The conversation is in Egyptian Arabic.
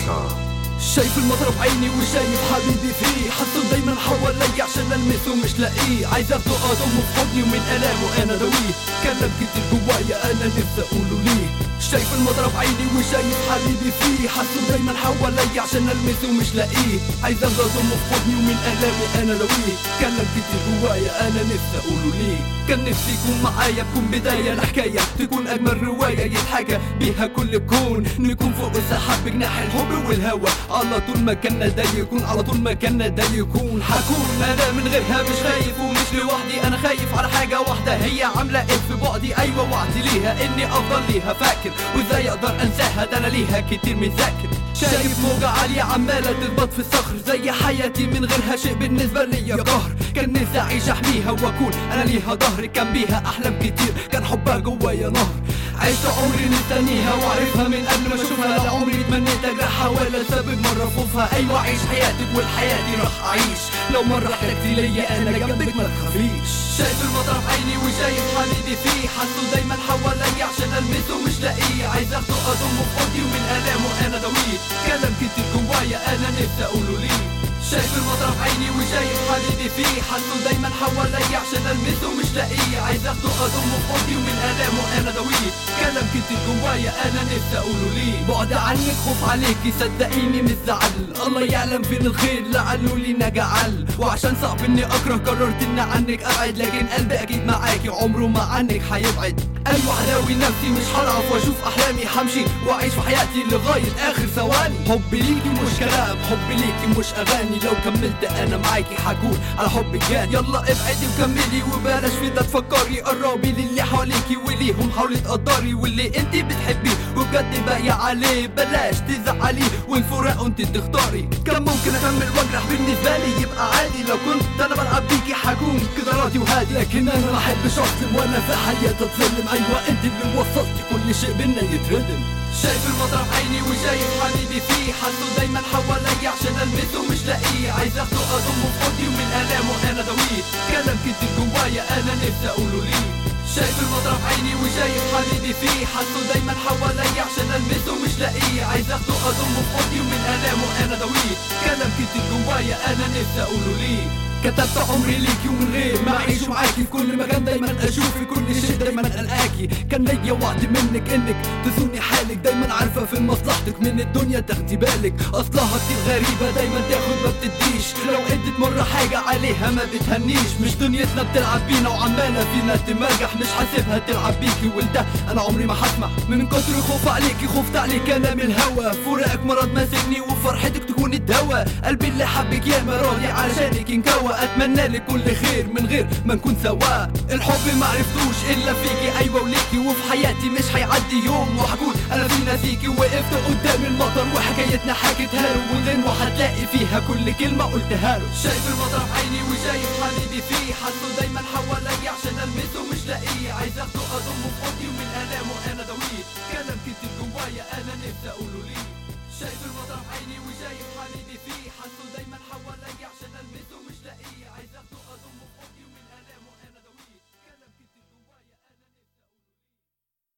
Beats.com شايف المطر بعيني وشايف حبيبي فيه حاسه دايما حوالي عشان المسه مش لاقيه عايز اخده اضمه في حضني ومن الامه انا دويه كلام كتير جوايا انا نفسي اقوله ليه شايف المطر بعيني وشايف حبيبي فيه حاسه دايما حوالي عشان المسه مش لاقيه عايز اخده اضمه في حضني ومن الامي انا دويه كلام كتير جوايا انا نفسي اقوله ليه كان نفسي يكون معايا تكون بداية لحكاية تكون أجمل رواية يتحكى بيها كل الكون نكون فوق السحاب بجناح الحب والهوى على طول مكاننا ده يكون على طول مكاننا ده يكون حكون أنا من غيرها مش خايف ومش لوحدي أنا خايف على حاجة واحدة هي عاملة إيه في بعدي أيوة وعدي ليها إني أفضل ليها فاكر وإزاي أقدر أنساها ده أنا ليها كتير مذاكر شايف موجة عالية عمالة تخبط في الصخر زي حياتي من غيرها شيء بالنسبة ليا قهر كان نفسي أعيش أحميها وأكون أنا ليها ظهر كان بيها أحلام كتير كان حبها جوايا نهر عشت عمري مستنيها وعارفها من قبل ما اشوفها لا عمري تمنيت اجرحها ولا سبب مرة خوفها ايوه عيش حياتك والحياتي راح اعيش لو مرة احتجتي ليا انا جنبك ما تخافيش شايف المطر في عيني وشايف حبيبي فيه حاسه دايما حواليا عشان المسه مش لاقيه عايز اخده اضمه في حضني ومن الامه انا دويه كلام كتير جوايا انا نفسي اقوله ليه شايف المطر في عيني وشايف حبيبي فيه حاسه دايما حواليا عشان المسه مش لاقيه عايز اخده اضمه في حضني ومن الامه انا دويه كلام كتير جوايا انا نفسي اقوله ليه بعد عنك خوف عليكي صدقيني مش زعل الله يعلم فين الخير لعله لينا جعل وعشان صعب اني اكره قررت اني عنك ابعد لكن قلبي اكيد معاكي عمره ما عنك هيبعد ايوه عداوي نفسي مش هعرف واشوف احلامي همشي واعيش في حياتي لغايه اخر ثواني حبي ليكي مش كلام حبي ليكي مش اغاني لو كملت انا معاكي هكون على حب جاني يلا ابعدي وكملي وبلاش في ده تفكري قربي للي حواليكي وليهم حاولي تقدري واللي انت بتحبيه وبجد باقي عليه بلاش تزعلي والفراق انت تختاري كان ممكن اكمل واجرح بالنسبه لي يبقى عادي لو كنت انا بلعب بيكي هكون كده راضي وهادي لكن انا ما احبش اظلم وانا في حياتي اتظلم ايوه انت اللي وصلتي كل شيء بينا يتردم شايف المطر في عيني وشايف حبيبي فيه حاسه دايما حواليا عشان المسه مش لاقيه عايز اخده اضمه في حضني ومن الامه انا دويه كلام كتير جوايا انا نفسي اقوله ليه شايف المطر في عيني وشايف حبيبي فيه حاسه دايما حواليا عشان المسه مش لاقيه عايز اخده اضمه في حضني ومن الامه انا دويه كلام كتير جوايا انا نفسي اقوله ليه كتبت عمري ليكي ومن غير ما اعيش معاكي في كل مكان دايما اشوفي كل شيء دايما القاكي كان ليا وعد منك انك تزوني حالك دايما عارفه في مصلحتك من الدنيا تاخدي بالك اصلها كتير غريبه دايما تاخد ما بتديش لو ادت مره حاجه عليها ما بتهنيش مش دنيتنا بتلعب بينا وعماله فينا تمرجح مش حاسبها تلعب بيكي ولده انا عمري ما هسمح من كتر خوف عليكي خفت عليك انا من الهوى فراقك مرض ماسكني وفرحتك تكون الدواء قلبي اللي حبك يا راضي علشانك انكوى اتمنى لك كل خير من غير ما نكون سوا الحب ما عرفتوش الا فيكي ايوه وليكي وفي حياتي مش هيعدي يوم وهكون انا في ناسيكي وقفت قدام المطر وحكايتنا حكيتها له والغنوة هتلاقي فيها كل كلمة قلتها له شايف المطر في عيني وشايف حبيبي فيه حاسه دايما حواليا عشان المسه مش لاقيه عايز اخده اضمه